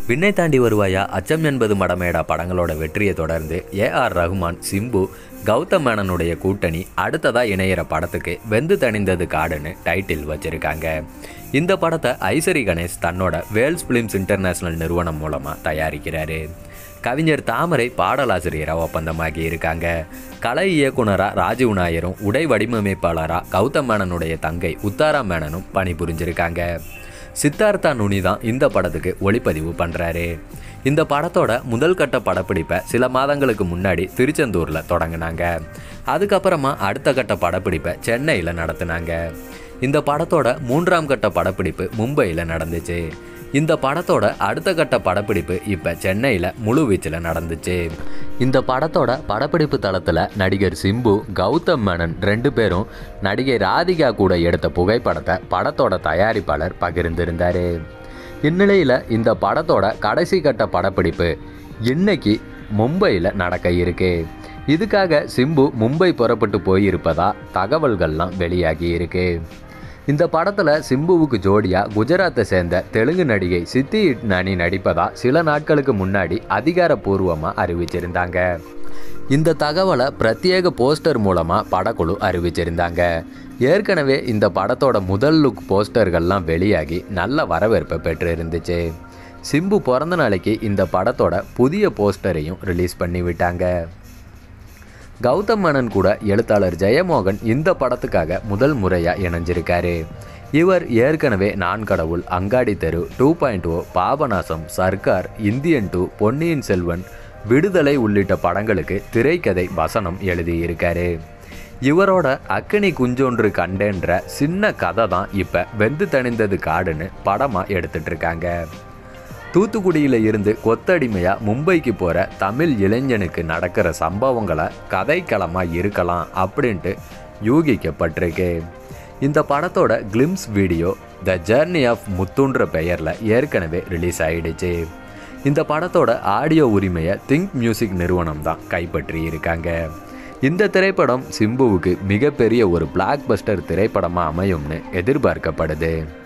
விண்ணை தாண்டி வருவாயா அச்சம் என்பது மடமேடா படங்களோட வெற்றியை தொடர்ந்து ஏஆர் ரகுமான் சிம்பு கௌதம் மேனனுடைய கூட்டணி அடுத்ததாக இணையிற படத்துக்கு வெந்து தணிந்தது காடுன்னு டைட்டில் வச்சிருக்காங்க இந்த படத்தை ஐசரி கணேஷ் தன்னோட வேல்ஸ் ஃபிலிம்ஸ் இன்டர்நேஷனல் நிறுவனம் மூலமாக தயாரிக்கிறாரு கவிஞர் தாமரை பாடலாசிரியராக ஒப்பந்தமாகி இருக்காங்க கலை இயக்குனராக ராஜீவ் நாயரும் உடை வடிவமைப்பாளராக கௌதம் மேனனுடைய தங்கை உத்தாரா மேனனும் பணிபுரிஞ்சிருக்காங்க சித்தார்த்தா நுனி தான் இந்த படத்துக்கு ஒளிப்பதிவு பண்ணுறாரு இந்த படத்தோட முதல் கட்ட படப்பிடிப்பை சில மாதங்களுக்கு முன்னாடி திருச்செந்தூரில் தொடங்கினாங்க அதுக்கப்புறமா அடுத்த கட்ட படப்பிடிப்பை சென்னையில் நடத்தினாங்க இந்த படத்தோட மூன்றாம் கட்ட படப்பிடிப்பு மும்பையில் நடந்துச்சு இந்த படத்தோட அடுத்த கட்ட படப்பிடிப்பு இப்போ சென்னையில் முழுவீச்சில் நடந்துச்சு இந்த படத்தோட படப்பிடிப்பு தளத்தில் நடிகர் சிம்பு கௌதம் மேனன் ரெண்டு பேரும் நடிகை ராதிகா கூட எடுத்த புகைப்படத்தை படத்தோட தயாரிப்பாளர் பகிர்ந்திருந்தார் இந்நிலையில் இந்த படத்தோட கடைசி கட்ட படப்பிடிப்பு இன்னைக்கு மும்பையில் நடக்க இருக்கு இதுக்காக சிம்பு மும்பை புறப்பட்டு போயிருப்பதா தகவல்கள்லாம் வெளியாகி இருக்கு இந்த படத்தில் சிம்புவுக்கு ஜோடியாக குஜராத்தை சேர்ந்த தெலுங்கு நடிகை சித்தி நானி நடிப்பதா சில நாட்களுக்கு முன்னாடி அதிகாரப்பூர்வமாக அறிவிச்சிருந்தாங்க இந்த தகவலை பிரத்யேக போஸ்டர் மூலமாக படக்குழு அறிவிச்சிருந்தாங்க ஏற்கனவே இந்த படத்தோட முதல் லுக் போஸ்டர்கள்லாம் வெளியாகி நல்ல வரவேற்பை பெற்று இருந்துச்சு சிம்பு பிறந்த நாளைக்கு இந்த படத்தோட புதிய போஸ்டரையும் ரிலீஸ் பண்ணி விட்டாங்க கௌதம் மேனன் கூட எழுத்தாளர் ஜெயமோகன் இந்த படத்துக்காக முதல் முறையாக இணைஞ்சிருக்காரு இவர் ஏற்கனவே நான் Kadavul Angadi Theru two point O Papanasam Sarkar Indian two Ponniyin Selvan Viduthalai உள்ளிட்ட படங்களுக்கு திரைக்கதை வசனம் எழுதியிருக்காரு இவரோட அக்கினி குஞ்சொன்று கண்டேன்ற சின்ன கதை தான் இப்போ வெந்து தணிந்தது காடுன்னு படமாக எடுத்துட்டு இருக்காங்க தூத்துக்குடியில் இருந்து கொத்தடிமையாக மும்பைக்கு போகிற தமிழ் இளைஞனுக்கு நடக்கிற சம்பவங்களை கதைக்களமாக இருக்கலாம் அப்படின்ட்டு யூகிக்கப்பட்டிருக்கு இந்த படத்தோட glimpse video the journey of முத்துன்ற பெயரில் ஏற்கனவே ரிலீஸ் ஆயிடுச்சு இந்த படத்தோட ஆடியோ உரிமையை திங்க் மியூசிக் நிறுவனம் தான் கைப்பற்றி இருக்காங்க இந்த திரைப்படம் சிம்புவுக்கு மிகப்பெரிய ஒரு பிளாக் பஸ்டர் திரைப்படமாக அமையும்னு எதிர்பார்க்கப்படுது